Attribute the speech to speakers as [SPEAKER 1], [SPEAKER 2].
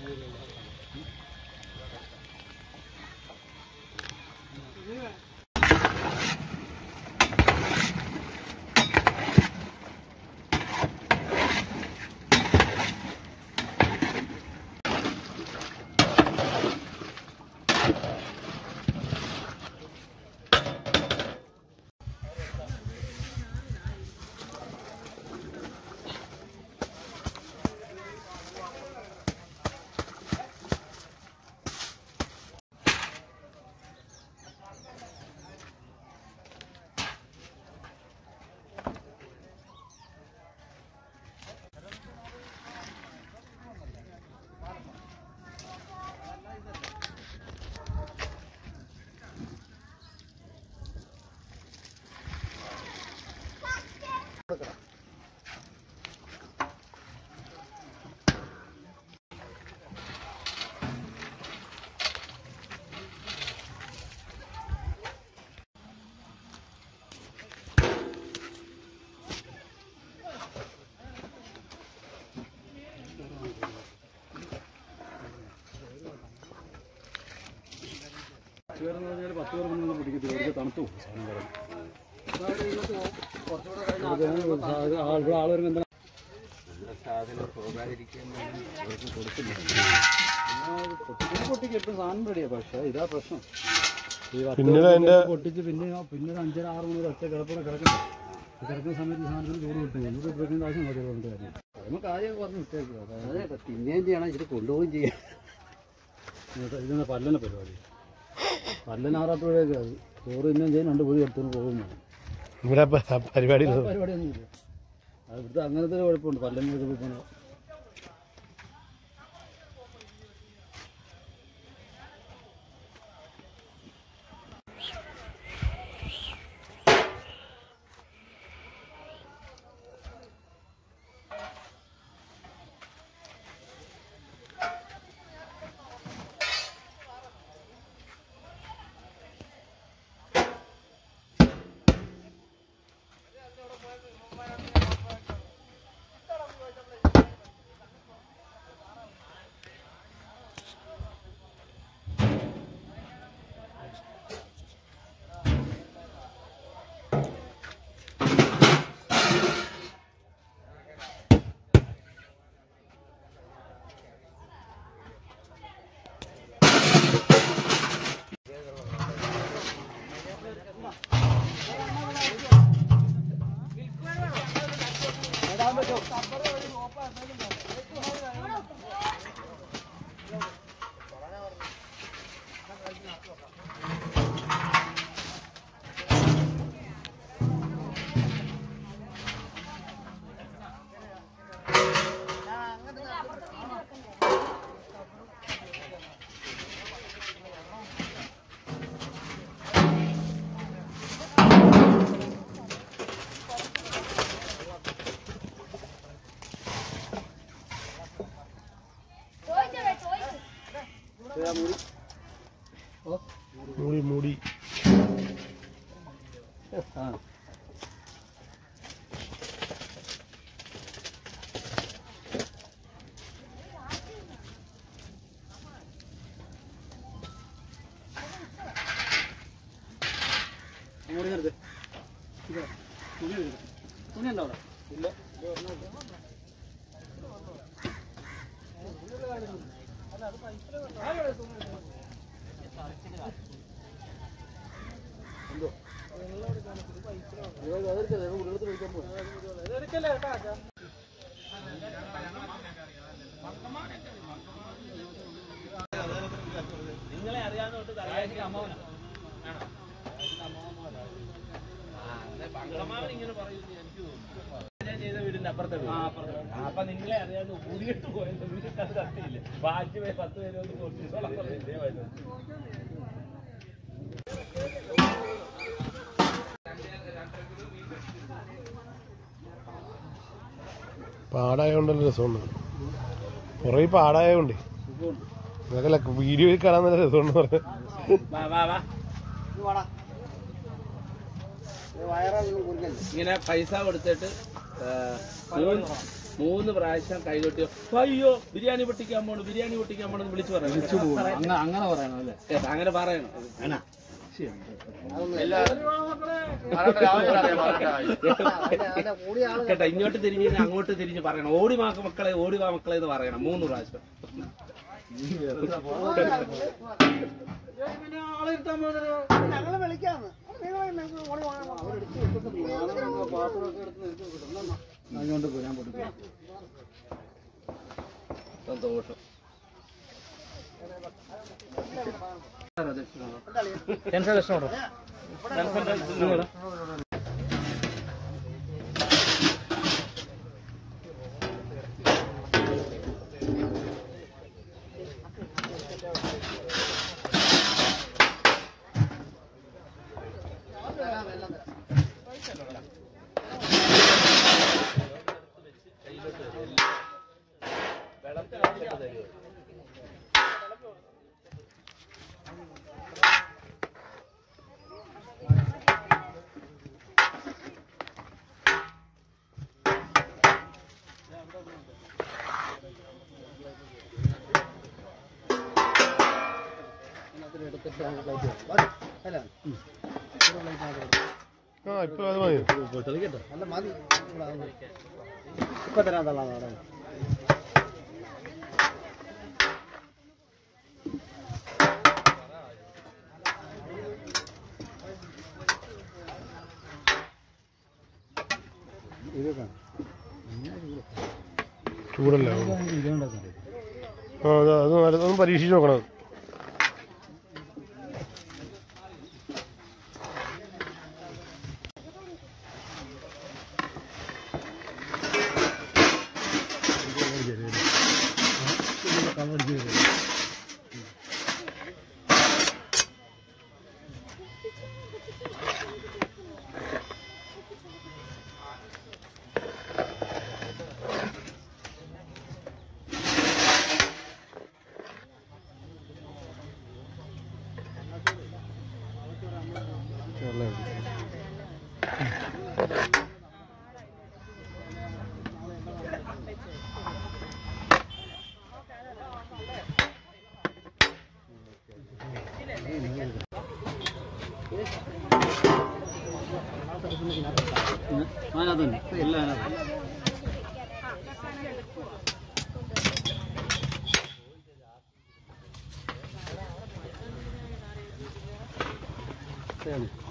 [SPEAKER 1] പത്ത് പേരെന്ന് പറഞ്ഞാൽ പത്ത് പേർ നിന്ന് പിടിക്കത്തില്ല അവർക്ക് തണുത്തു പോകും സാധനം ഇവിടെ ആൾ വരുമ്പോൾ എന്താ പൊട്ടിക്ക് എപ്പോഴും സാധനം റെഡിയാ പക്ഷേ ഇതാ പ്രശ്നം ഈ പത്ത്
[SPEAKER 2] പിന്നീട്
[SPEAKER 1] പേർക്ക്
[SPEAKER 2] അതിന്റെ-
[SPEAKER 1] പൊട്ടിച്ച് പിന്നെ പിന്നെ ഒരു അഞ്ചര ആറ് മണി ഒറ്റ കിടപ്പൂടെ കിടക്കണ്ട ഈ കിടക്കുന്ന സമയത്ത് ഈ സാധനത്തിന് ചൂട് കിട്ടും എന്നോട് ഉപയോഗിക്കേണ്ട ആവശ്യം നോക്കി പറഞ്ഞിട്ട് കാര്യം നമുക്ക് ആദ്യം പറഞ്ഞ് വിട്ടേക്കുക അതായത്
[SPEAKER 3] പിന്നെയും ചെയ്യണം ഇച്ചിരി കൊണ്ടുപോവുകയും ചെയ്യാം
[SPEAKER 1] ഇതെന്നാ പല്ലന പരിപാടി പല്ലന ആറാട്ടുപുഴയൊക്കെ അത് ചോറ് ഇന്നും ചെയ്യും രണ്ട് പൊഴി എടുത്തുകൊണ്ട് പോകുന്നതാണ്
[SPEAKER 2] ഇവിടെ പ- പരിപാടി
[SPEAKER 1] ആ പരിപാടിയൊന്നുമില്ല അത് ഇവിടുത്തെ അങ്ങനത്തെ ഒരു കുഴപ്പമുണ്ട് പല്ലനൊക്കെ പോയി
[SPEAKER 2] മൂടി മൂടി
[SPEAKER 1] മൂടി നിർത്ത് ഇതാ, തുണി എടുക്ക്. തുണി ഉണ്ടോ അവിടെ ഇല്ല
[SPEAKER 4] അപ്പൊ നിങ്ങളെ അറിയാതെ ഊരിയിട്ട് പോയത് നിങ്ങൾക്ക് അത് കത്തിയില്ല ബാക്കി പേ- പത്ത് പേര് ഒന്ന് കൊടുത്തിട്ടോളാം പറഞ്ഞു ഇതേ വരും
[SPEAKER 2] പാടായോണ്ടല്ലോ രസമുണ്ട് കുറേ പാടായോണ്ടേ ഇതൊക്കെ വീഡിയോയിൽ കാണാൻ നല്ല രസമുണ്ട് പറഞ്ഞു
[SPEAKER 4] വാ വാ വാ ഇങ്ങനെ പൈസ കൊടുത്തിട്ട് മൂന്ന് പ്രാവശ്യം കൈകൊട്ടി അയ്യോ ബിരിയാണി പൊട്ടിക്കാൻ പോണു ബിരിയാണി പൊട്ടിക്കാൻ പോണെന്ന് വിളിച്ചു പറഞ്ഞു
[SPEAKER 1] അങ്ങനെ അങ്ങനെ പറയണം അല്ലേ
[SPEAKER 4] കേട്ടോ അങ്ങനെ പറയണം കേട്ടോ ഇങ്ങോട്ട് തിരിഞ്ഞ് കഴിഞ്ഞാൽ അങ്ങോട്ട് തിരിഞ്ഞ് പറയണം ഓടി വാ മക്കളെ ഓടി വാ മക്കളെ എന്ന് പറയണം മൂന്ന് പ്രാവശ്യം
[SPEAKER 1] അതുകൊണ്ട് പോരാൻ പൊട്ടിക്കും
[SPEAKER 4] സന്തോഷം
[SPEAKER 2] ആ ഇപ്പൊ അത് മതി
[SPEAKER 3] അല്ല മതി ഇപ്പൊ തരാൻ തള്ളാം നാടൻ
[SPEAKER 2] ചൂടല്ല
[SPEAKER 1] ഇതുകൊണ്ടൊക്കെ
[SPEAKER 2] ആ അത് അത് നല്ല ഒന്ന് പരീക്ഷിച്ച് നോക്കണം
[SPEAKER 1] അതിനകത്ത് തന്നെ എല്ലാം അതിനകത്ത് ശരി